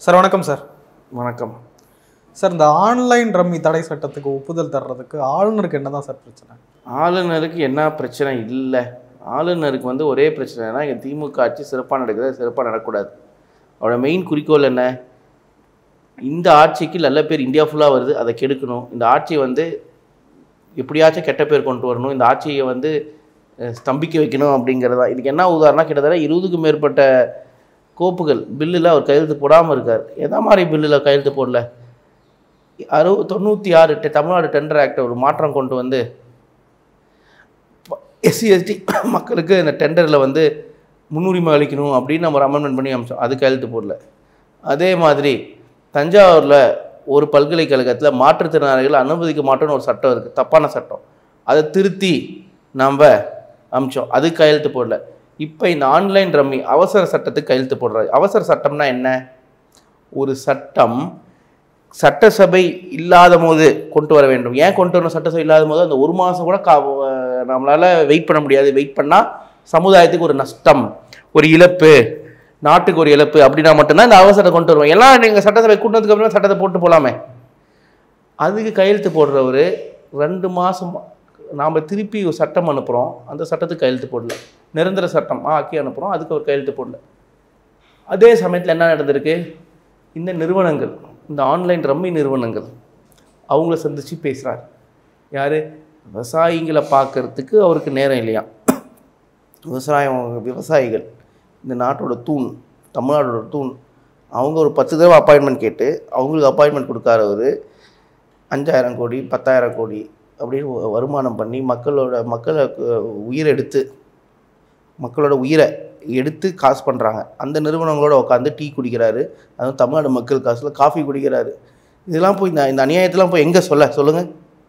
Sir வணக்கம் sir வணக்கம் sir இந்த ஆன்லைன் ரம்மி தடை சட்டத்துக்கு ஒப்புதல் தர்றதுக்கு ஆளுநருக்கு என்னதான் சார் பிரச்சனை ஆளுநருக்கு என்ன பிரச்சனை இல்லை ஆளுநருக்கு வந்து ஒரே பிரச்சனைனா இங்கே திமுக ஆட்சி சிறப்பாக நடக்குது சிறப்பாக நடக்கக்கூடாது அவரோட மெயின் குறிக்கோள் என்ன இந்த ஆட்சிக்கு நல்ல பேர் இந்தியா ஃபுல்லாக வருது அதை கெடுக்கணும் இந்த ஆட்சியை வந்து எப்படியாச்சும் கெட்ட பேர் கொண்டு வரணும் இந்த ஆட்சியை வந்து அஹ், ஸ்தம்பிக்க வைக்கணும் அப்படிங்கிறதா இதுக்கு என்ன உதாரணம் கிட்டத்தட்ட இருபதுக்கும் மேற்பட்ட கோப்புகள் பில்லில் அவர் கையெழுத்து போடாமல் இருக்கார் எந்த மாதிரி பில்லில் கையெழுத்து போடல அறுப தொண்ணூற்றி ஆறு டெ- தமிழ்நாடு டெண்டர் ஆக்டை ஒரு மாற்றம் கொண்டு வந்து எஸ்சி எஸ்டி மக்களுக்கு இந்த டெண்டரில் வந்து முன்னுரிமை அளிக்கணும் அப்படின்னு நம்ம ஒரு அமெண்ட்மெண்ட் பண்ணி அமிச்சோம் அது கையெழுத்து போடல அதே மாதிரி தஞ்சாவூரில் ஒரு பல்கலைக்கழகத்தில் மாற்றுத்திறனாளிகள் அனுமதிக்க மாட்டோம்னு ஒரு சட்டம் இருக்குது தப்பான சட்டம் அதை திருத்தி நம்ம அமிச்சோம் அது கையெழுத்து போடல இப்போ இந்த ஆன்லைன் ரம்மி அவசர சட்டத்துக்கு கையெழுத்து போடுறாரு அவசர சட்டம்னா என்ன ஒரு சட்டம் சட்டசபை இல்லாத போது கொண்டு வர வேண்டும் ஏன் கொண்டு வரணும் சட்டசபை இல்லாத போது அந்த ஒரு மாதம் கூட கா நம்மளால் வெயிட் பண்ண முடியாது வெயிட் பண்ணால் சமுதாயத்துக்கு ஒரு நஷ்டம் ஒரு இழப்பு நாட்டுக்கு ஒரு இழப்பு அப்படின்னா மட்டும்தான் இந்த அவசரத்தை கொண்டு வருவோம் எல்லாம் நீங்கள் சட்டசபை கூட்டினதுக்கு அப்புறம் சட்டத்தை போட்டு போகலாமே அதுக்கு கையெழுத்து போடுறவர் ரெண்டு மாதம் நாம் திருப்பி ஒரு சட்டம் அனுப்புகிறோம் அந்த சட்டத்துக்கு கையெழுத்து போடல நிரந்தர சட்டம் ஆக்கி அனுப்புகிறோம் அதுக்கு ஒரு கையெழுத்து போடல அதே சமயத்தில் என்ன நடந்திருக்கு இந்த நிறுவனங்கள் இந்த ஆன்லைன் ரம்மி நிறுவனங்கள் அவங்கள சந்தித்து பேசுகிறார் யார் விவசாயிகளை பார்க்கறதுக்கு அவருக்கு நேரம் இல்லையா விவசாயம் விவசாயிகள் இந்த நாட்டோட தூண் தமிழ்நாட்டோட தூண் அவங்க ஒரு பத்து தடவை அப்பாயின்மெண்ட் கேட்டு அவங்களுக்கு அப்பாயின்மெண்ட் கொடுக்காதவர் அஞ்சாயிரம் கோடி பத்தாயிரம் கோடி அப்படின்னு வ- வருமானம் பண்ணி மக்களோட மக்களை அஹ், உயிரெடுத்து மக்களோட உயிரை எடுத்து காசு பண்ணுறாங்க அந்த நிறுவனங்களோட உட்காந்து டீ குடிக்கிறாரு அதுவும் தமிழ்நாடு மக்கள் காசில் காஃபி குடிக்கிறாரு இதெல்லாம் போய் இந்த இந்த அநியாயத்தெல்லாம் போய் எங்கே சொல்ல சொல்லுங்கள்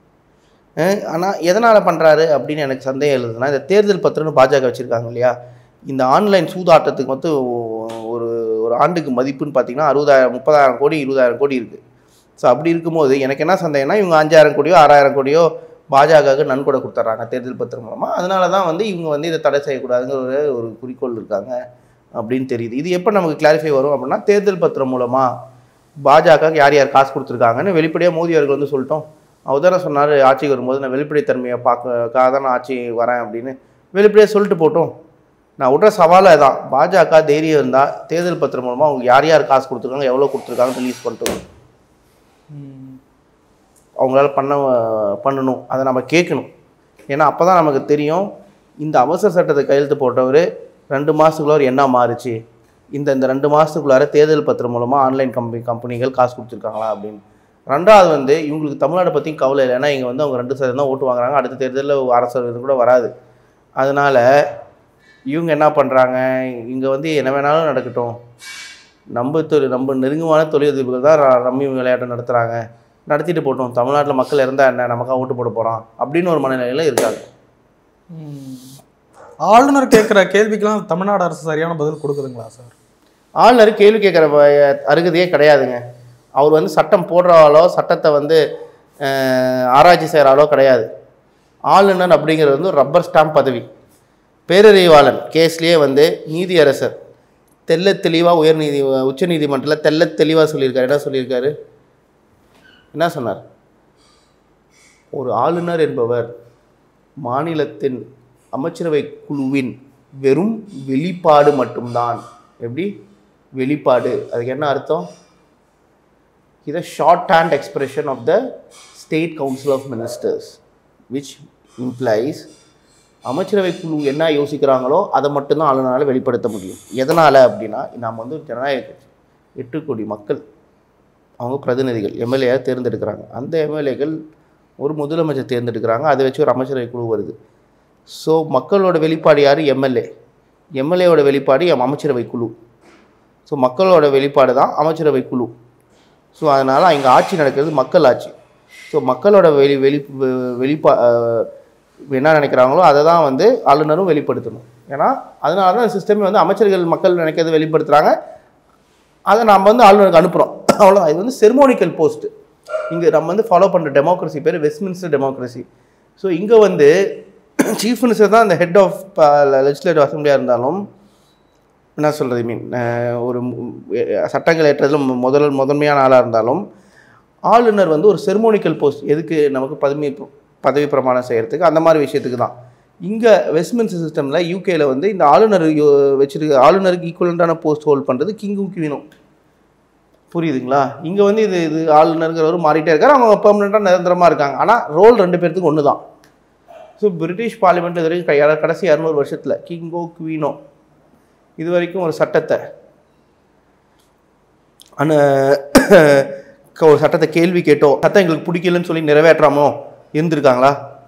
ஆனால் எதனால் பண்ணுறாரு அப்படின்னு எனக்கு சந்தேகம் எழுதுனா இந்த தேர்தல் பத்திரம்னு பாஜக வச்சுருக்காங்க இல்லையா இந்த ஆன்லைன் சூதாட்டத்துக்கு வந்து ஒரு ஒரு ஆண்டுக்கு மதிப்புன்னு பார்த்தீங்கன்னா அறுபதாயிரம் முப்பதாயிரம் கோடி இருபதாயிரம் கோடி இருக்குது ஸோ அப்படி இருக்கும்போது எனக்கு என்ன சந்தேகம்னா இவங்க அஞ்சாயிரம் கோடியோ ஆறாயிரம் கோடியோ பாஜகவுக்கு நன்கொடை கொடுத்துட்றாங்க தேர்தல் பத்திரம் மூலமாக அதனால தான் வந்து இவங்க வந்து இதை தடை செய்யக்கூடாதுங்கிற ஒரு ஒரு குறிக்கோள் இருக்காங்க அப்படின்னு தெரியுது இது எப்போ நமக்கு கிளாரிஃபை வரும் அப்படின்னா தேர்தல் பத்திரம் மூலமாக பாஜக யார் யார் காசு கொடுத்துருக்காங்கன்னு வெளிப்படையாக மோடி அவர்கள் வந்து சொல்லிட்டோம் அவர் தானே சொன்னார் ஆட்சிக்கு வரும்போது நான் வெளிப்படைத்தன்மையை பார்க்கக்காக தான் நான் ஆட்சி வரேன் அப்படின்னு வெளிப்படையாக சொல்லிட்டு போட்டோம் நான் விட்ற சவாலை தான் பாஜக தைரியம் இருந்தால் தேர்தல் பத்திரம் மூலமாக அவங்க யார் யார் காசு கொடுத்துருக்காங்க எவ்வளோ கொடுத்துருக்காங்கன்னு ரிலீஸ் பண்ணிட்டு வரணும். அவங்களால பண்ண பண்ணணும் அதை நம்ம கேட்கணும் ஏன்னா அப்போ தான் நமக்கு தெரியும் இந்த அவசர சட்டத்தை கையெழுத்து போட்டவர் ரெண்டு மாதத்துக்குள்ளார என்ன மாறுச்சு இந்த இந்த ரெண்டு மாதத்துக்குள்ளார தேர்தல் பத்திரம் மூலமாக ஆன்லைன் கம்பெனி கம்பெனிகள் காசு கொடுத்துருக்காங்களா அப்படின்னு ரெண்டாவது வந்து இவங்களுக்கு தமிழ்நாடை பற்றியும் கவலை இல்லை ஏன்னா இங்கே வந்து அவங்க ரெண்டு சதவீதம் தான் ஓட்டு வாங்குறாங்க அடுத்த தேர்தலில் அரசு இது கூட வராது அதனால் இவங்க என்ன பண்ணுறாங்க இங்கே வந்து என்ன வேணாலும் நடக்கட்டும் நம்ம தொழில் நம்ம நெருங்கமான தொழிலதிபர்கள் தான் ர- ரம்மி விளையாட்டை நடத்துகிறாங்க நடத்திட்டு போட்டோம் தமிழ்நாட்டில் மக்கள் இருந்தால் என்ன நமக்காக ஓட்டு போட போகிறோம் அப்படின்னு ஒரு மனநிலையில் இருக்காங்க ஆளுநர் கேட்குற கேள்விக்கெல்லாம் தமிழ்நாடு அரசு சரியான பதில் கொடுக்குதுங்களா சார் ஆளுநர் கேள்வி கேட்குற வ- அருகதையே கிடையாதுங்க அவர் வந்து சட்டம் போடுறாலோ சட்டத்தை வந்து அஹ், ஆராய்ச்சி செய்கிறாலோ கிடையாது ஆளுநர் அப்படிங்கிறது வந்து ரப்பர் ஸ்டாம்ப் பதவி பேரறிவாளன் கேஸ்லேயே வந்து நீதியரசர் தெள்ள தெளிவாக உயர்நீதி உச்ச நீதிமன்றத்தில் தெள்ள தெளிவாக சொல்லியிருக்காரு என்ன சொல்லியிருக்காரு என்ன சொன்னார் ஒரு ஆளுநர் என்பவர் மாநிலத்தின் அமைச்சரவை குழுவின் வெறும் வெளிப்பாடு மட்டும்தான் எப்படி வெளிப்பாடு அதுக்கு என்ன அர்த்தம் இது shorthand expression of the state council of ministers which implies அமைச்சரவை குழு என்ன யோசிக்கிறாங்களோ அதை மட்டும்தான் ஆளுநரால் வெளிப்படுத்த முடியும் எதனால் அப்படின்னா நாம் வந்து ஒரு ஜனநாயக கட்சி எட்டு கோடி மக்கள் அவங்க பிரதிநிதிகள் எம்எல்ஏ தேர்ந்தெடுக்கிறாங்க அந்த எம்எல்ஏக்கள் ஒரு முதலமைச்சர் தேர்ந்தெடுக்கிறாங்க அதை வச்சு ஒரு அமைச்சரவை குழு வருது ஸோ மக்களோட வெளிப்பாடு யார் எம்எல்ஏ எம்எல்ஏவோட வெளிப்பாடு எம் அமைச்சரவை குழு ஸோ மக்களோட வெளிப்பாடு தான் அமைச்சரவை குழு ஸோ அதனால் இங்கே ஆட்சி நடக்கிறது மக்கள் ஆட்சி ஸோ மக்களோட வெளி வெளி வெ- வெளிப்பா அஹ், என்ன நினைக்கிறாங்களோ அதை தான் வந்து ஆளுநரும் வெளிப்படுத்தணும் ஏன்னா அதனால தான் சிஸ்டமே வந்து அமைச்சர்கள் மக்கள் நினைக்கிறது வெளிப்படுத்துகிறாங்க அதை நம்ம வந்து ஆளுநருக்கு அனுப்புகிறோம் அவ்வளோ இது வந்து செர்மோனிக்கல் போஸ்ட் இங்கே நம்ம வந்து ஃபாலோ பண்ணுற டெமோக்ரஸி பேர் வெஸ்ட்மின்ஸ்டர் டெமோக்ரஸி ஸோ இங்கே வந்து சீஃப் மினிஸ்டர் தான் அந்த ஹெட் ஆஃப் லெஜிஸ்லேட்டிவ் அசம்பிளியாக இருந்தாலும் என்ன சொல்கிறது மீன் ஒரு மு- அஹ் சட்டங்கள் ஏற்றதுல மு- முதல் முதன்மையான ஆளாக இருந்தாலும் ஆளுநர் வந்து ஒரு செர்மோனிக்கல் போஸ்ட் எதுக்கு நமக்கு பதவி பதவி பிரமாணம் செய்கிறதுக்கு அந்த மாதிரி விஷயத்துக்கு தான் இங்கே வெஸ்ட்மின்ஸ்டர் சிஸ்டமில் யூகேல வந்து இந்த ஆளுநர் யோ- வச்சிருக்க ஆளுநருக்கு ஈக்குவலண்டான போஸ்ட் ஹோல்ட் பண்ணுறது கிங்கும் குவீனும் புரியுதுங்களா இங்கே வந்து இது இது ஆளுநருங்கிறவர் மாறிட்டே இருக்காரு அவங்க பெர்மனெண்ட்டாக நிரந்தரமாக இருக்காங்க ஆனால் ரோல் ரெண்டு பேர்த்துக்கு ஒன்று தான் ஸோ பிரிட்டிஷ் பார்லிமெண்ட் இது வரைக்கும் க- கடைசி இரநூறு வருஷத்தில் கிங்கோ குவீனோ இது வரைக்கும் ஒரு சட்டத்தை அனு க- ஒரு சட்டத்தை கேள்வி கேட்டோ சட்டம் எங்களுக்கு பிடிக்கலன்னு சொல்லி நிறைவேற்றாமோ இருந்திருக்காங்களா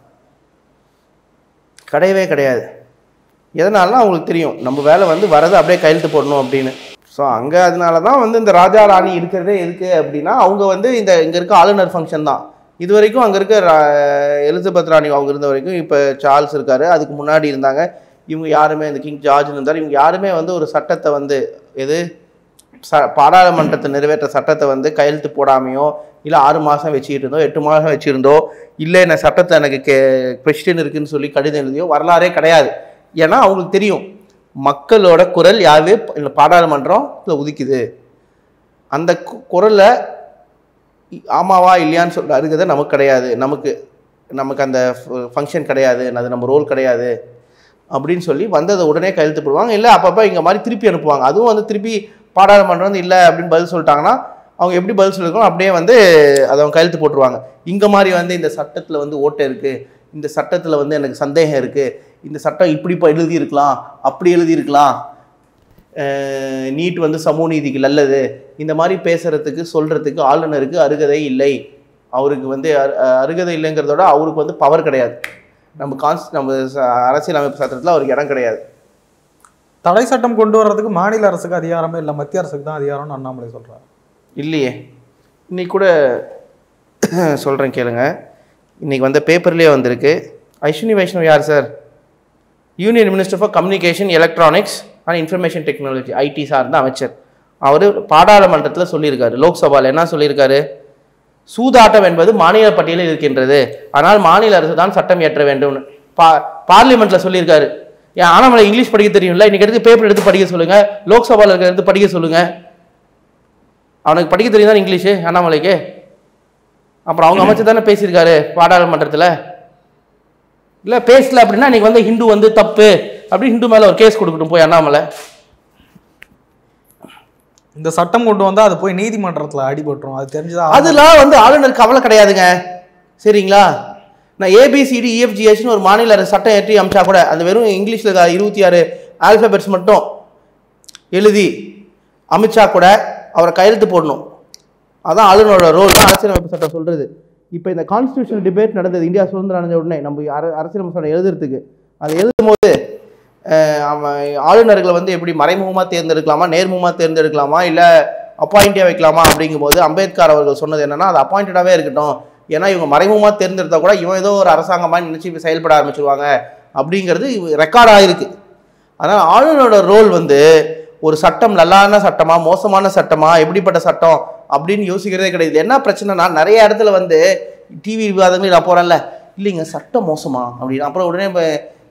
கிடையவே கிடையாது எதனாலனா அவங்களுக்கு தெரியும் நம்ம வேலை வந்து வரதை அப்படியே கையெழுத்து போடணும் அப்படின்னு ஸோ அங்கே அதனால தான் வந்து இந்த ராஜா ராணி இருக்கிறதே எதுக்கு அப்படின்னா அவங்க வந்து இந்த இங்கே இருக்க ஆளுநர் ஃபங்க்ஷன் தான் இது வரைக்கும் அங்கே இருக்க ரா- எலிசபெத் ராணி அவங்க இருந்த வரைக்கும் இப்போ சார்ல்ஸ் இருக்காரு அதுக்கு முன்னாடி இருந்தாங்க இவங்க யாருமே இந்த கிங் ஜார்ஜ் இருந்தார் இவங்க யாருமே வந்து ஒரு சட்டத்தை வந்து எது ச பாராளுமன்றத்தை நிறைவேற்ற சட்டத்தை வந்து கையெழுத்து போடாமையோ இல்லை ஆறு மாதம் வச்சுக்கிட்டு இருந்தோ எட்டு மாதம் வச்சுருந்தோ இல்லை என்ன சட்டத்தை எனக்கு கே கொஸ்டின் இருக்குன்னு சொல்லி கடிதம் எழுதியோ வரலாறே கிடையாது ஏன்னா அவங்களுக்கு தெரியும் மக்களோட குரல் யாரு இல்லை பாராளுமன்றம் இல்லை உதிக்குது அந்த கு- குரலை இ- ஆமாவா இல்லையான்னு சொல்ற அருகதை நமக்கு கிடையாது நமக்கு நமக்கு அந்த ஃபங்க்ஷன் கிடையாது அது நம்ம ரோல் கிடையாது அப்படின்னு சொல்லி வந்ததை உடனே கையெழுத்து போடுவாங்க இல்லை அப்பப்போ இங்கே மாதிரி திருப்பி அனுப்புவாங்க அதுவும் வந்து திருப்பி பாராளுமன்றம் வந்து இல்லை அப்படின்னு பதில் சொல்லிட்டாங்கன்னா அவங்க எப்படி பதில் சொல்லிருக்கோம் அப்படியே வந்து அதை அவங்க கையெழுத்து போட்டுருவாங்க இங்கே மாதிரி வந்து இந்த சட்டத்தில் வந்து ஓட்டை இருக்குது இந்த சட்டத்தில் வந்து எனக்கு சந்தேகம் இருக்குது இந்த சட்டம் இப்படி இப்போ எழுதியிருக்கலாம் அப்படி எழுதியிருக்கலாம் நீட் வந்து சமூக நீதிக்கு நல்லது இந்த மாதிரி பேசுறதுக்கு சொல்றதுக்கு ஆளுநருக்கு அருகதை இல்லை அவருக்கு வந்து அரு- அருகதை இல்லைங்கிறதோட அவருக்கு வந்து பவர் கிடையாது நம்ம கான்ஸ் நம்ம ச- அரசியலமைப்பு சட்டத்தில் அவருக்கு இடம் கிடையாது தடை சட்டம் கொண்டு வர்றதுக்கு மாநில அரசுக்கு அதிகாரமே இல்லை மத்திய அரசுக்கு தான் அதிகாரம்னு அண்ணாமலை சொல்றாரு இல்லையே இன்னைக்கு கூட சொல்கிறேன் கேளுங்க இன்னைக்கு வந்த பேப்பர்லேயே வந்திருக்கு அஸ்வினி வைஷ்ணவ் யார் sir union minister for communication electronics and information technology IT சார்ந்த அமைச்சர் அவர் பாராளுமன்றத்தில் சொல்லியிருக்காரு லோக்சபாவில் என்ன சொல்லியிருக்காரு சூதாட்டம் என்பது மாநில பட்டியலில் இருக்கின்றது ஆனால் மாநில அரசு தான் சட்டம் இயற்ற வேண்டும் பா பார்லிமெண்ட்ல சொல்லியிருக்காரு ஏன் ஆனமலை இங்கிலீஷ் படிக்க தெரியும்ல இன்னைக்கு எடுத்து பேப்பர் எடுத்து படிக்க சொல்லுங்க லோக்சபாவில் இருக்கிற எடுத்து படிக்க சொல்லுங்க அவனுக்கு படிக்க தெரியும் தான் இங்கிலீஷு அண்ணாமலைக்கு அப்புறம் அவங்க அமைச்சர் தானே பேசியிருக்காரு பாராளுமன்றத்தில் இல்லை பேசல அப்படின்னா இன்னைக்கு வந்து ஹிந்து வந்து தப்பு அப்படி ஹிந்து மேலே ஒரு கேஸ் கொடுக்கட்டும் போய் அண்ணாமலை இந்த சட்டம் கொண்டு வந்தா அது போய் நீதிமன்றத்துல அடிபட்டுரும் அது தெரிஞ்சதா அதெல்லாம் வந்து ஆளுநருக்கு கவலை கிடையாதுங்க சரிங்களா நான் ஏபிசிடி இஎஃப்ஜிஹெச்னு ஒரு மாநில அரசு சட்டம் ஏற்றி அமிச்சா கூட அந்த வெறும் இங்கிலீஷில் இருக்க இருபத்தி ஆறு ஆல்ஃபபெட்ஸ் மட்டும் எழுதி அமிச்சா கூட அவரை கையெழுத்து போடணும் அதான் ஆளுநரோட ரோல் அரசியலமைப்பு சட்டம் சொல்கிறது இப்போ இந்த கான்ஸ்டியூஷன் டிபேட் நடந்தது இந்தியா சுதந்திரம் அடைஞ்ச உடனே நம்ம அர அரசியலமைப்பு சட்டம் எழுதுறதுக்கு அதை எழுதும் போது அஹ், அவன் ஆளுநர்களை வந்து எப்படி மறைமுகமாக தேர்ந்தெடுக்கலாமா நேர்முகமாக தேர்ந்தெடுக்கலாமா இல்லை அப்பாயிண்டியாக வைக்கலாமா அப்படிங்கும்போது அம்பேத்கர் அவர்கள் சொன்னது என்னன்னா அது அப்பாயிண்டடாகவே இருக்கட்டும் ஏன்னா இவங்க மறைமுகமாக தேர்ந்தெடுத்தா கூட இவன் ஏதோ ஒரு அரசாங்கமாக நினச்சி செயல்பட ஆரம்பிச்சிருவாங்க அப்படிங்கிறது ரெக்கார்ட் ஆயிருக்கு அதனால் ஆளுநரோட ரோல் வந்து ஒரு சட்டம் நல்லான சட்டமா மோசமான சட்டமா எப்படிப்பட்ட சட்டம் அப்படின்னு யோசிக்கிறதே கிடையாது இதுல என்ன பிரச்சனைனா நிறைய இடத்துல வந்து டிவி விவாதங்கள் நான் போகிறேன்ல இல்லைங்க சட்டம் மோசமா அப்படின்னு அப்புறம் உடனே இப்போ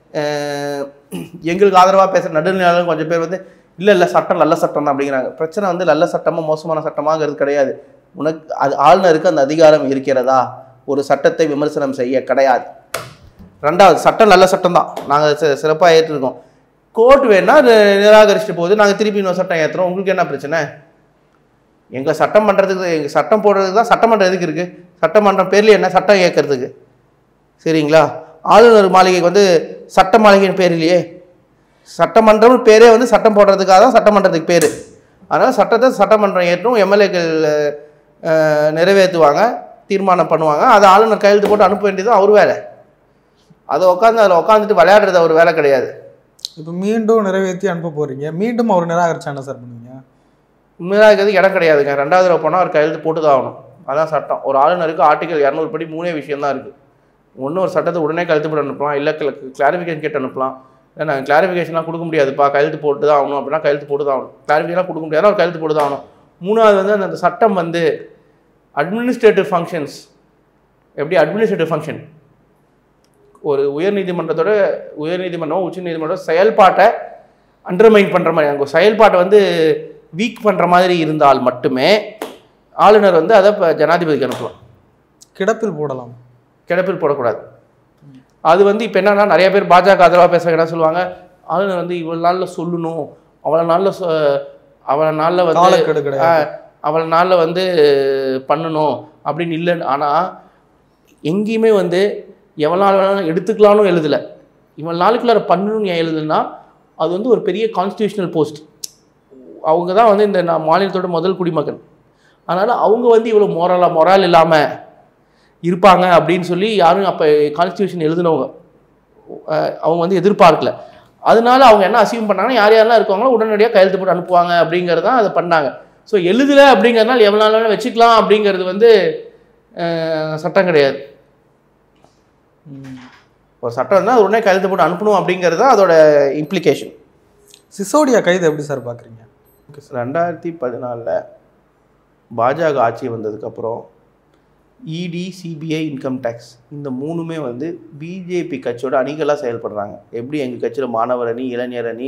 எங்களுக்கு ஆதரவாக பேசுகிற நடுநிலையாளர்கள் கொஞ்சம் பேர் வந்து இல்லை இல்லை சட்டம் நல்ல சட்டம் தான் அப்படிங்கிறாங்க பிரச்சனை வந்து நல்ல சட்டமா மோசமான சட்டமாங்கிறது கிடையாது உனக்கு அது ஆளுநருக்கு அந்த அதிகாரம் இருக்கிறதா ஒரு சட்டத்தை விமர்சனம் செய்ய கிடையாது ரெண்டாவது சட்டம் நல்ல சட்டம் தான் நாங்கள் சிறப்பாக ஏற்றிருக்கோம் கோர்ட் வேணா நி- நிராகரிச்சுட்டு போகுது நாங்கள் திருப்பி இன்னொரு சட்டம் ஏற்றுறோம் உங்களுக்கு என்ன பிரச்சனை எங்களை சட்டம் பண்ணுறதுக்கு எங்கள் சட்டம் போடுறதுக்கு தான் சட்டமன்றம் எதுக்கு இருக்குது சட்டமன்றம் பேர்ல என்ன சட்டம் ஏற்கிறதுக்கு சரிங்களா ஆளுநர் மாளிகைக்கு வந்து சட்ட மாளிகைன்னு பேர் இல்லையே சட்டமன்றம் பேரே வந்து சட்டம் போடுறதுக்காக தான் சட்டமன்றத்துக்கு பேர் அதனால் சட்டத்தை சட்டமன்றம் ஏற்றும் எம்எல்ஏக்கள் நிறைவேற்றுவாங்க தீர்மானம் பண்ணுவாங்க அதை ஆளுநர் கையெழுத்து போட்டு அனுப்ப வேண்டியது அவர் வேலை அதை உட்காந்து அதில் உட்காந்துட்டு விளையாடுறது அவர் வேலை கிடையாது இப்போ மீண்டும் நிறைவேற்றி அனுப்ப போறீங்க மீண்டும் அவர் நிராகரிச்சா என்ன சார் பண்ணுவீங்க நிராகரிக்கிறதுக்கு இடம் கிடையாதுங்க ரெண்டாவது தடவை போனால் அவர் கையெழுத்து போட்டு தான் ஆகணும் அதான் சட்டம் ஒரு ஆளுநருக்கு ஆர்டிகல் இரநூறு படி மூணே விஷயம் தான் இருக்குது ஒன்று ஒரு சட்டத்தை உடனே கையெழுத்து போட்டு அனுப்பலாம் இல்லை கிளாரிஃபிகேஷன் கேட்டு அனுப்பலாம் இல்லை நாங்கள் கிளாரிஃபிகேஷன்லாம் கொடுக்க முடியாதுப்பா கையெழுத்து போட்டு தான் ஆகணும் அப்படின்னா கையெழுத்து போட்டு தான் ஆகணும் கிளாரிஃபிகேஷன் கொடுக்க முடியாதுன்னா ஒரு கையெழுத்து போட்டு தான் ஆகணும் மூணாவது வந்து அந்த சட்டம் வந்து அட்மினிஸ்ட்ரேட்டிவ் ஃபங்க்ஷன்ஸ் எப்படி அட்மினிஸ்ட்ரேட்டிவ் ஃபங்க்ஷன் ஒரு உயர்நீதிமன்றத்தோட உயர்நீதிமன்றம் உச்சநீதிமன்றம் செயல்பாட்டை அண்டர்மைன் பண்ணுற மாதிரி அவங்க செயல்பாட்டை வந்து வீக் பண்ணுற மாதிரி இருந்தால் மட்டுமே ஆளுநர் வந்து அதை இப்போ ஜனாதிபதிக்கு அனுப்பலாம் கிடப்பில் போடலாம் கிடப்பில் போடக்கூடாது அது வந்து இப்போ என்னன்னா நிறைய பேர் பாஜக ஆதரவாக பேசுகிறாங்க என்ன சொல்லுவாங்க ஆளுநர் வந்து இவ்வளோ நாளில் சொல்லணும் அவ்வளோ நாளில் சொ அவ்வளோ நாளில் வந்து காலக்கெடு கிடையாது அவ்வளோ நாளில் வந்து பண்ணணும் அப்படின்னு இல்லைன்னு ஆனால் எங்கேயுமே வந்து எவ்வளோ நாள் வேணாலும் எடுத்துக்கலாம்னு எழுதலை இவ்வளோ நாளுக்குள்ளார பண்ணணும்னு ஏன் எழுதுனா அது வந்து ஒரு பெரிய கான்ஸ்டியூஷனல் போஸ்ட் அவங்க தான் வந்து இந்த நான் மாநிலத்தோட முதல் குடிமகன் அதனால் அவங்க வந்து இவ்வளோ மொரலாக மொரால் இல்லாமல் இருப்பாங்க அப்படின்னு சொல்லி யாரும் அப்போ கான்ஸ்டியூஷன் எழுதினவங்க அஹ் அவங்க வந்து எதிர்பார்க்கல அதனால அவங்க என்ன அசீவ் பண்ணாங்கன்னா யார் யாரெல்லாம் இருக்காங்களோ உடனடியாக கையெழுத்து போட்டு அனுப்புவாங்க அப்படிங்கிறது தான் அதை பண்ணாங்க ஸோ எழுதலை அப்படிங்கிறதுனால எவ்வளோ நாள் வேணாலும் வச்சுக்கலாம் அப்படிங்கிறது வந்து அஹ், சட்டம் கிடையாது ம். ஒரு சட்டம் இருந்தால் உடனே கையெழுத்து போட்டு அனுப்பணும் அப்படிங்கிறது தான் அதோட இம்ப்ளிகேஷன் சிசோடியா கைது எப்படி சார் பார்க்குறீங்க ரெண்டாயிரத்தி பதினாலில் பாஜக ஆட்சி வந்ததுக்கப்புறம் இடி சிபிஐ இன்கம் டேக்ஸ் இந்த மூணுமே வந்து பிஜேபி கட்சியோட அணிகளாக செயல்படுறாங்க எப்படி எங்கள் கட்சியில் மாணவர் அணி இளைஞர் அணி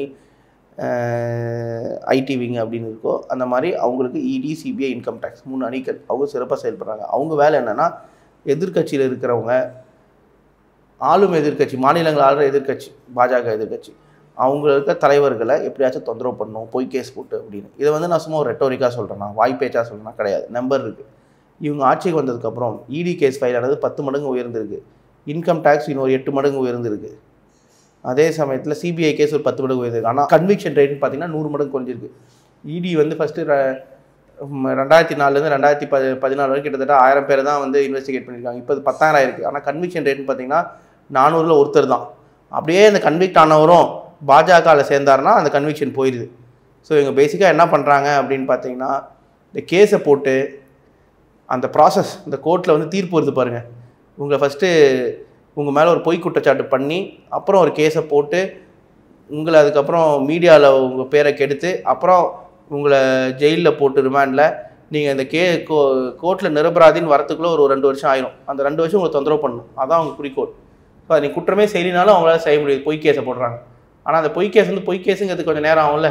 ஐடி விங் அப்படின்னு இருக்கோ அந்த மாதிரி அவங்களுக்கு இடி சிபிஐ இன்கம் டேக்ஸ் மூணு அணிகள் அவங்க சிறப்பாக செயல்படுறாங்க அவங்க வேலை என்னென்னா எதிர்க்கட்சியில் இருக்கிறவங்க ஆளும் எதிர்க்கட்சி மாநிலங்கள் ஆளுற எதிர்க்கட்சி பாஜக எதிர்க்கட்சி அவங்க இருக்க தலைவர்களை எப்படியாச்சும் தொந்தரவு பண்ணணும் பொய் கேஸ் போட்டு அப்படின்னு இதை வந்து நான் சும்மா ஒரு ரெட்டோரிக்காக சொல்கிறேன்னா வாய்ப்பேச்சாக சொல்கிறேன்னா கிடையாது நம்பர் இருக்குது இவங்க ஆட்சிக்கு வந்ததுக்கப்புறம் இடி கேஸ் ஃபைல் ஆனது பத்து மடங்கு உயர்ந்திருக்கு இன்கம் டேக்ஸ் இன்னொரு எட்டு மடங்கு உயர்ந்திருக்கு அதே சமயத்தில் சிபிஐ கேஸ் ஒரு பத்து மடங்கு உயர்ந்திருக்கு ஆனால் கன்விக்ஷன் ரேட்னு பார்த்தீங்கன்னா நூறு மடங்கு குறைஞ்சிருக்கு இடி வந்து ஃபஸ்ட்டு ரெண்டாயிரத்தி நாலுலேருந்து ரெண்டாயிரத்தி பதி பதினாலு வரைக்கும் கிட்டத்தட்ட ஆயிரம் பேர் தான் வந்து இன்வெஸ்டிகேட் பண்ணியிருக்காங்க இப்போ அது பத்தாயிரம் இருக்குது ஆனால் கன்விக்ஷன் ரேட்னு பார்த்தீங்கன்னா நானூறில் ஒருத்தர் தான் அப்படியே அந்த கன்விக்ட் ஆனவரும் பாஜகவில் சேர்ந்தாருன்னா அந்த கன்விக்ஷன் போயிடுது ஸோ இவங்க பேசிக்காக என்ன பண்ணுறாங்க அப்படின்னு பார்த்தீங்கன்னா இந்த கேஸை போட்டு அந்த ப்ராசஸ் இந்த கோர்ட்டில் வந்து தீர்ப்பு வருது பாருங்கள் உங்களை ஃபஸ்ட்டு உங்கள் மேலே ஒரு பொய் குற்றச்சாட்டு பண்ணி அப்புறம் ஒரு கேஸை போட்டு உங்களை அதுக்கப்புறம் மீடியாவில் உங்கள் பேரை கெடுத்து அப்புறம் உங்களை ஜெயிலில் போட்டு ரிமாண்டில் நீங்கள் இந்த கே கோ கோர்ட்டில் நிரபராதின்னு வரத்துக்குள்ளே ஒரு ரெண்டு வருஷம் ஆயிரும் அந்த ரெண்டு வருஷம் உங்களை தொந்தரவு பண்ணணும் அதான் அவங்க குறிக்கோள் ஸோ அது நீ குற்றமே செய்யலினாலும் அவங்களால செய்ய முடியாது பொய் கேஸை போடுறாங்க ஆனால் அந்த பொய் கேஸ் வந்து பொய் கேஸுங்கிறது கொஞ்சம் நேரம் ஆகும்ல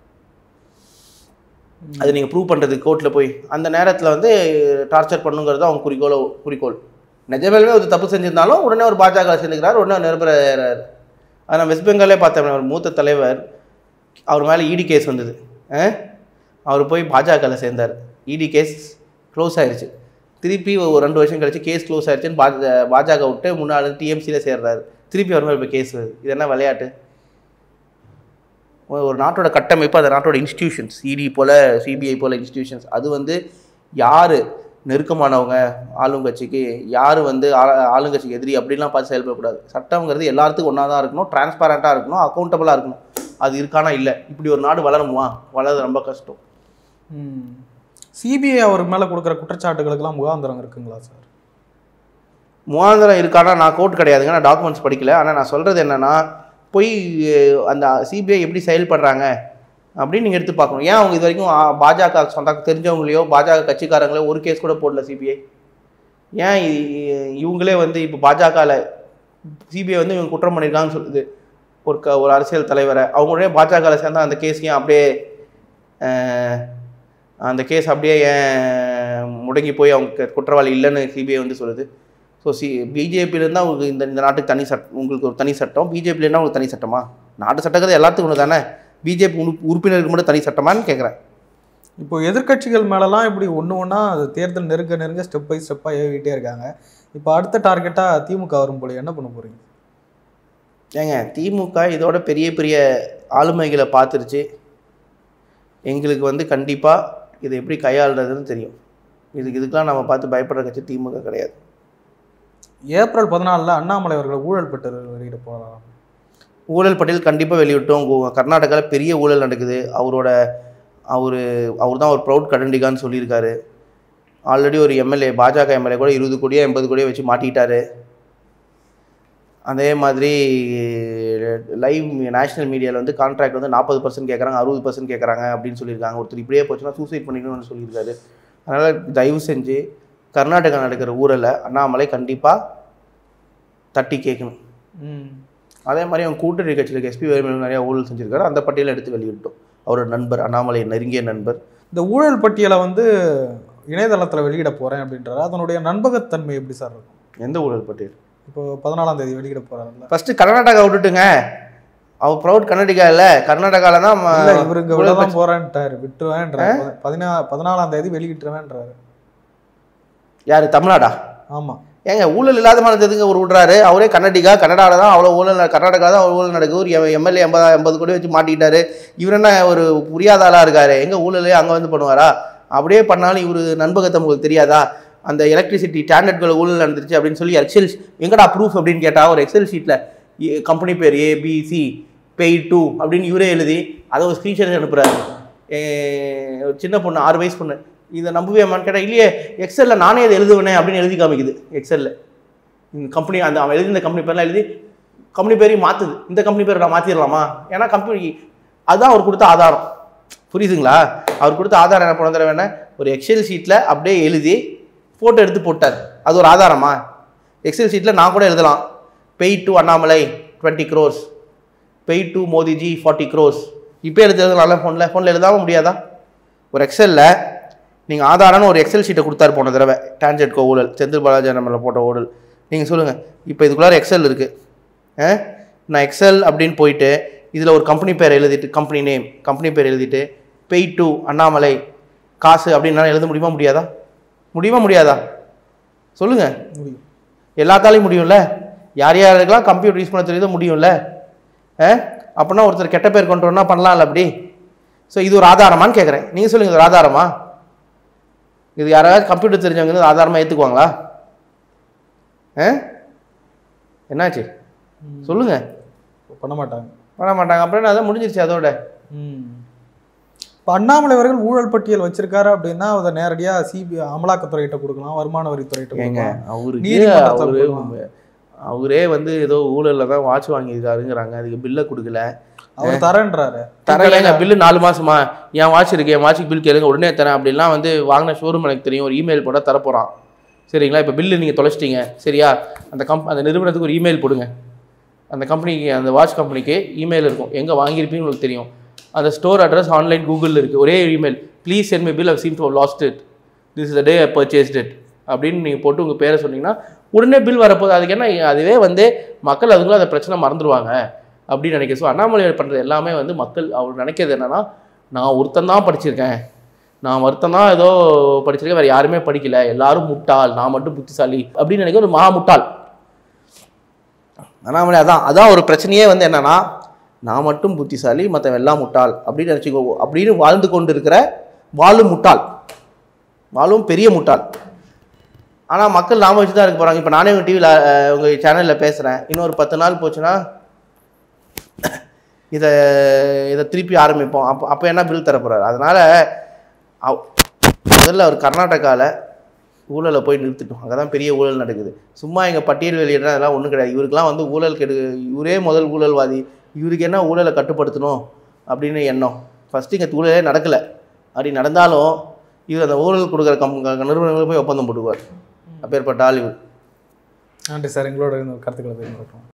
அது நீங்கள் ப்ரூவ் பண்ணுறது கோர்ட்டில் போய் அந்த நேரத்தில் வந்து டார்ச்சர் பண்ணுங்கிறது அவங்க குறிக்கோளோ குறிக்கோள் நிஜமேலுமே ஒரு தப்பு செஞ்சிருந்தாலும் உடனே ஒரு பாஜக சேர்ந்துக்கிறார் உடனே நிரபராகிறார் அது நான் வெஸ்ட் பெங்காலே பார்த்தேன் ஒரு மூத்த தலைவர் அவர் மேலே இடி கேஸ் வந்தது ஆ? அவர் போய் பாஜகவில் சேர்ந்தார் இடி கேஸ் க்ளோஸ் ஆயிருச்சு திருப்பி ஒரு ரெண்டு வருஷம் கழிச்சு கேஸ் க்ளோஸ் ஆயிடுச்சுன்னு பாஜ பாஜக விட்டு முன்னாள் டிஎம்சியில் சேர்றாரு திருப்பி அவர் மேலே இப்போ கேஸ் வருது இது என்ன விளையாட்டு ஒரு- ஒரு நாட்டோட கட்டமைப்பு அந்த நாட்டோட இன்ஸ்டிடியூஷன்ஸ் இடி போல் சிபிஐ போல் இன்ஸ்டிடியூஷன்ஸ் அது வந்து யார் நெருக்கமானவங்க ஆளுங்கட்சிக்கு யார் வந்து ஆ- ஆளுங்கட்சிக்கு எதிரி அப்படிலாம் பார்த்து செயல்படக்கூடாது சட்டம்ங்கிறது எல்லாத்துக்கும் ஒன்றா தான் இருக்கணும் டிரான்ஸ்பரண்ட்டாக இருக்கணும் அக்கௌண்டபுளாக இருக்கணும் அது இருக்கானா இல்லை இப்படி ஒரு நாடு வளருமா வளர்றது ரொம்ப கஷ்டம் சிபிஐ அவர் மேலே கொடுக்குற குற்றச்சாட்டுகளுக்கெல்லாம் முகாந்திரம் இருக்குங்களா சார் முகாந்திரம் இருக்கானா நான் கோர்ட் கிடையாதுங்க நான் டாக்குமெண்ட்ஸ் படிக்கல ஆனால் நான் சொல்கிறது என்னென்னா போய் அஹ், அந்த சிபிஐ எப்படி செயல்படுறாங்க அப்படின்னு நீங்கள் எடுத்து பார்க்கணும் ஏன் அவங்க இது வரைக்கும் ஆ, பாஜக சொந்த தெரிஞ்சவங்களையோ பாஜக கட்சிக்காரங்களையோ ஒரு கேஸ் கூட போடல சிபிஐ ஏன் இ- இவங்களே வந்து இப்போ பாஜகவில் சிபிஐ வந்து இவங்க குற்றம் பண்ணியிருக்காங்கன்னு சொல்லுது ஒரு க ஒரு அரசியல் தலைவரை அவங்களுடைய பாஜகவில் சேர்ந்தா அந்த கேஸ் ஏன் அப்படியே அஹ், அந்த கேஸ் அப்படியே ஏன் முடங்கி போய் அவங்க குற்றவாளி இல்லைன்னு சிபிஐ வந்து சொல்லுது ஸோ சி பிஜேபியிலேருந்து உங்களுக்கு இந்த இந்த நாட்டுக்கு தனி சட்டம் உங்களுக்கு ஒரு தனி சட்டம் பிஜேபியிலேருந்து உங்களுக்கு தனி சட்டமா நாட்டு சட்டங்கிறது எல்லாத்துக்கும் ஒன்று தானே பிஜேபி உறுப்பினருக்கு மட்டும் தனி சட்டமான்னு கேட்குறேன் இப்போ எதிர்க்கட்சிகள் மேலலாம் இப்படி ஒன்று ஒன்றா தேர்தல் நெருங்க நெருங்க ஸ்டெப் பை ஸ்டெப்பாக ஏறிட்டே இருக்காங்க இப்போ அடுத்த டார்கெட்டாக திமுக வரும் போல என்ன பண்ண போறீங்க ஏங்க திமுக இதோட பெரிய பெரிய ஆளுமைகளை பார்த்துருச்சு எங்களுக்கு வந்து கண்டிப்பாக இதை எப்படி கையாளுறதுன்னு தெரியும் இதுக்கு இதுக்கெலாம் நம்ம பார்த்து பயப்படுற கட்சி திமுக கிடையாது ஏப்ரல் பதினாலில் அண்ணாமலை அவர்கள் ஊழல் பெற்று வெளியிட போகிறாராம் ஊழல் பட்டியல் கண்டிப்பாக வெளியிட்டோம் கு- கர்நாடகாவில் பெரிய ஊழல் நடக்குது அவரோட அவர் அவர் தான் ஒரு ப்ரௌட் கடண்டிகான்னு சொல்லியிருக்காரு ஆல்ரெடி ஒரு எம்எல்ஏ பாஜக எம்எல்ஏ கூட இருபது கோடியோ எண்பது கோடியோ வச்சு மாட்டிக்கிட்டாரு அதே மாதிரி லைவ் நேஷனல் மீடியாவில் வந்து கான்ட்ராக்ட் வந்து நாற்பது பர்சன்ட் கேட்குறாங்க அறுபது பர்சன்ட் கேட்குறாங்க அப்படின்னு சொல்லியிருக்காங்க ஒருத்தர் இப்படியே போச்சுன்னா சூசைட் பண்ணிக்கணும்னு சொல்லியிருக்காரு அதனால் தயவு செஞ்சு கர்நாடகா நடக்கிற ஊரில் அண்ணாமலை கண்டிப்பாக தட்டி கேட்கணும் ம் அதே மாதிரி அவங்க கூட்டணி கட்சியில் எஸ்பி வேலுமணி நிறையா ஊழல் செஞ்சிருக்காரு அந்த பட்டியலை எடுத்து வெளியிட்டோம் அவரோட நண்பர் அண்ணாமலை நெருங்கிய நண்பர் இந்த ஊழல் பட்டியலை வந்து இணையதளத்தில் வெளியிட போகிறேன் அப்படின்றாரு அதனுடைய நண்பகத்தன்மை எப்படி சார் இருக்கும் எந்த ஊழல் பட்டியல் இப்போ பதினாலாம் தேதி வெளியிட போகிறாருல்ல ஃபஸ்ட்டு கர்நாடகா விட்டுட்டுங்க அவர் ப்ரௌட் கர்நாடகா இல்லை கர்நாடகாவில் தான் ம- இல்ல இவரு இங்க ஊழல் விடதான் போறேன்ட்டாரு விட்டுருவேன்றாரு பதினா பதினாலாம் தேதி வெளியிட்டுருவேன்றாரு யார் தமிழ்நாடா ஆமா ஏங்க ஊழல் இல்லாத மாதிரி எதுங்க ஒரு விடுறாரு அவரே கர்நாடகா கன்னடாவில் தான் அவ்வளோ ஊழல் நட- கர்நாடகா தான் அவ்வளோ ஊழல் நடக்குது ஒரு எம்எல்ஏ எண்பது எண்பது கோடி வச்சு மாட்டிக்கிட்டாரு இவர் என்ன ஒரு புரியாத ஆளாக இருக்காரு எங்க ஊழலே அங்கே வந்து பண்ணுவாரா அப்படியே பண்ணாலும் இவர் நண்பகத்தை உங்களுக்கு தெரியாதா அந்த எலக்ட்ரிசிட்டி ஸ்டாண்டர்ட்கள் ஊழல் நடந்துருச்சு அப்படின்னு சொல்லி எக்ஸல் எங்கடா ப்ரூஃப் அப்படின்னு கேட்டால் ஒரு எக்ஸல் ஷீட்டில் கம்பெனி பேர் ஏபிசி பெய் டூ அப்படின்னு இவரே எழுதி அதை ஒரு ஸ்க்ரீன்ஷாட் அனுப்புகிறாரு ஒரு சின்ன பொண்ணு ஆறு வயசு பொண்ணு இதை நம்புவேமான்னு கேட்டால் இல்லையே எக்ஸலில் நானே இதை எழுதுவேனே அப்படின்னு எழுதி காமிக்குது எக்ஸலில் இந்த கம்பெனி அந்த அவன் எழுதி இந்த கம்பெனி பேர்லாம் எழுதி கம்பெனி பேரையும் மாற்றுது இந்த கம்பெனி பேரை நான் மாற்றிடலாமா ஏன்னா கம்பெனி அதுதான் அவர் கொடுத்த ஆதாரம் புரியுதுங்களா அவர் கொடுத்த ஆதாரம் என்ன பண்ண தர வேணா ஒரு எக்ஸல் ஷீட்டில் அப்படியே எழுதி ஃபோட்டோ எடுத்து போட்டார் அது ஒரு ஆதாரமா எக்ஸல் ஷீட்டில் நான் கூட எழுதலாம் pay to Annamalai twenty crores pay to Modiji forty crores இப்போ எழுதுறதுனால ஃபோனில் ஃபோனில் எழுதாம முடியாதா ஒரு எக்ஸலில் நீங்கள் ஆதாரம்னு ஒரு எக்ஸல் ஷீட்டை கொடுத்தாரு போன தடவை டான்ஜெட்கோ ஊழல் செந்தில் பாலாஜி நம்மள போட்ட ஊழல் நீங்கள் சொல்லுங்கள் இப்போ இதுக்குள்ளார எக்ஸல் இருக்குது நான் எக்ஸல் அப்படின்னு போயிட்டு இதில் ஒரு கம்பெனி பேர் எழுதிட்டு கம்பெனி நேம் கம்பெனி பேர் எழுதிட்டு பெய் டு அண்ணாமலை காசு அப்படின்னு எழுத முடியுமா முடியாதா முடியுமா முடியாதா சொல்லுங்கள் முடியும் எல்லாத்தாலையும் முடியும்ல யார் யாருக்கெல்லாம் கம்ப்யூட்டர் யூஸ் பண்ண தெரியுதோ முடியும்ல ஆ அப்படின்னா ஒருத்தர் கெட்ட பேர் கொண்டு வரணும்னா பண்ணலாம்ல அப்படி ஸோ இது ஒரு ஆதாரமான்னு கேட்குறேன் நீங்கள் சொல்லுங்கள் இது ஒரு ஆதாரமா இது யாராவது கம்ப்யூட்டர் தெரிஞ்சவங்க இது ஆதாரமாக ஏற்றுக்குவாங்களா ஆ என்னாச்சு சொல்லுங்க பண்ண மாட்டாங்க பண்ண மாட்டாங்க அப்புறம் அதான் முடிஞ்சிருச்சு அதோட ம் இப்போ அண்ணாமலை அவர்கள் ஊழல் பட்டியல் வச்சிருக்காரு அப்படின்னா அதை நேரடியா சிபி அமலாக்கத்துறையிட்ட கொடுக்கலாம் வருமான வரித்துறையிட்ட ஏங்க கொடுக்கலாம் அவருக்கு நீதிமன்றத்துல அவரு போடுவாங்க. அவரே வந்து ஏதோ ஊழலில் தான் வாட்ச் வாங்கியிருக்காருங்கிறாங்க அதுக்கு பில்லை கொடுக்கல அவர் தரேன்றாரு தரலைங்க பில்லு நாலு மாசமா என் வாட்ச் இருக்கு என் வாட்சுக்கு பில் கேளுங்க உடனே தரேன் அப்படிலாம் வந்து வாங்கின ஷோரூம் எனக்கு தெரியும் ஒரு இமெயில் போட தரப்போறான் சரிங்களா இப்போ பில்லு நீங்கள் தொலைச்சிட்டீங்க சரியா அந்த கம் அந்த நிறுவனத்துக்கு ஒரு இமெயில் போடுங்க அந்த கம்பெனிக்கு அந்த வாட்ச் கம்பெனிக்கு இமெயில் இருக்கும் எங்கே வாங்கியிருப்பீங்கன்னு உங்களுக்கு தெரியும் அந்த ஸ்டோர் அட்ரஸ் ஆன்லைன் கூகுளில் இருக்குது ஒரே email please send my bill I seem to lost it this is the day I purchased it அப்படின்னு நீங்கள் போட்டு உங்கள் பேரை சொன்னீங்கன்னா உடனே பில் வரப்போகுது அதுக்கு என்ன அதுவே வந்து மக்கள் அதுக்குள்ள அந்த பிரச்சனை மறந்துடுவாங்க அப்படின்னு நினைக்க ஸோ அண்ணாமலை பண்ணுறது எல்லாமே வந்து மக்கள் அவர் நினைக்கிறது என்னன்னா நான் ஒருத்தன் தான் படிச்சிருக்கேன் நான் ஒருத்தன் தான் ஏதோ படிச்சிருக்கேன் வேறு யாருமே படிக்கல எல்லாரும் முட்டாள் நான் மட்டும் புத்திசாலி அப்படின்னு நினைக்க ஒரு மகா முட்டாள் அண்ணாமலை அதான் அதான் ஒரு பிரச்சனையே வந்து என்னன்னா நான் மட்டும் புத்திசாலி மற்றவன் எல்லாம் முட்டாள் அப்படின்னு நினச்சிக்கோ அப்படின்னு வாழ்ந்து கொண்டு இருக்கிற வாழும் முட்டாள் வாழும் பெரிய முட்டாள் ஆனால் மக்கள் நாம வச்சு தான் இருக்க போகிறாங்க இப்போ நானே உங்கள் டிவியில் உங்கள் சேனலில் பேசுகிறேன் இன்னொரு பத்து நாள் போச்சுன்னா இதை இதை திருப்பி ஆரம்பிப்போம் அப்போ அப்போ என்ன பில் தர போகிறாரு அதனால் முதல்ல அவர் கர்நாடகாவில் ஊழலை போய் நிறுத்திட்டோம் அங்கே தான் பெரிய ஊழல் நடக்குது சும்மா எங்கள் பட்டியல் வெளியிடுற அதெல்லாம் ஒன்றும் கிடையாது இவருக்கெல்லாம் வந்து ஊழல் கெடு இவரே முதல் ஊழல்வாதி இவருக்கு என்ன ஊழலை கட்டுப்படுத்தணும் அப்படின்னு எண்ணம் ஃபஸ்ட்டு இங்கே ஊழலே நடக்கலை அப்படி நடந்தாலும் இவர் அந்த ஊழல் கொடுக்குற கம் நிறுவனங்களுக்கு போய் ஒப்பந்தம் போட்டுக்குவார் அப்பேற்பட்ட ஆள் இவர் நன்றி சார் எங்களோட இந்த கருத்துக்களை தெரிவிக்கிறோம்